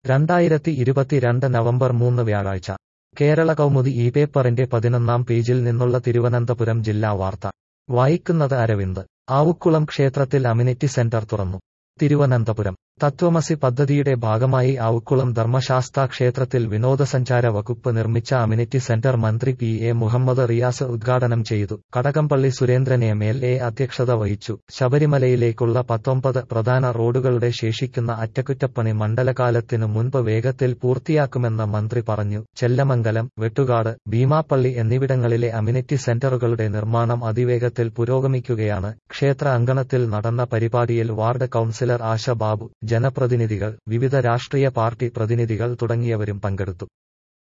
രണ്ടായിരത്തി ഇരുപത്തിരണ്ട് നവംബർ മൂന്ന് വ്യാഴാഴ്ച കേരള കൗമുദി ഈ പേപ്പറിന്റെ പതിനൊന്നാം പേജിൽ നിന്നുള്ള തിരുവനന്തപുരം ജില്ലാ വാർത്ത വായിക്കുന്നത് അരവിന്ദ് ആവുക്കുളം ക്ഷേത്രത്തിൽ അമ്യൂണിറ്റി സെന്റർ തുറന്നു തിരുവനന്തപുരം തത്വമസി പദ്ധതിയുടെ ഭാഗമായി ആവുക്കുളം ധർമ്മശാസ്താ ക്ഷേത്രത്തിൽ വിനോദസഞ്ചാര വകുപ്പ് നിർമ്മിച്ച അമ്യൂണിറ്റി സെന്റർ മന്ത്രി പി എ മുഹമ്മദ് റിയാസ് ഉദ്ഘാടനം ചെയ്തു Kadakampally Surendran M L A അധ്യക്ഷത വഹിച്ചു ശബരിമലയിലേക്കുള്ള പത്തൊമ്പത് പ്രധാന റോഡുകളുടെ ശേഷിക്കുന്ന അറ്റകുറ്റപ്പണി മണ്ഡലകാലത്തിനു മുൻപ് വേഗത്തിൽ പൂർത്തിയാക്കുമെന്ന് മന്ത്രി പറഞ്ഞു ചെല്ലമംഗലം വെട്ടുകാട് ഭീമാപ്പള്ളി എന്നിവിടങ്ങളിലെ അമ്യൂണിറ്റി സെന്ററുകളുടെ നിർമ്മാണം അതിവേഗത്തിൽ പുരോഗമിക്കുകയാണ് ക്ഷേത്ര അങ്കണത്തിൽ നടന്ന പരിപാടിയിൽ വാർഡ് കൌൺസിലർ ആശ ബാബു ജനപ്രതിനിധികൾ വിവിധ രാഷ്ട്രീയ പാർട്ടി പ്രതിനിധികൾ തുടങ്ങിയവരും പങ്കെടുത്തു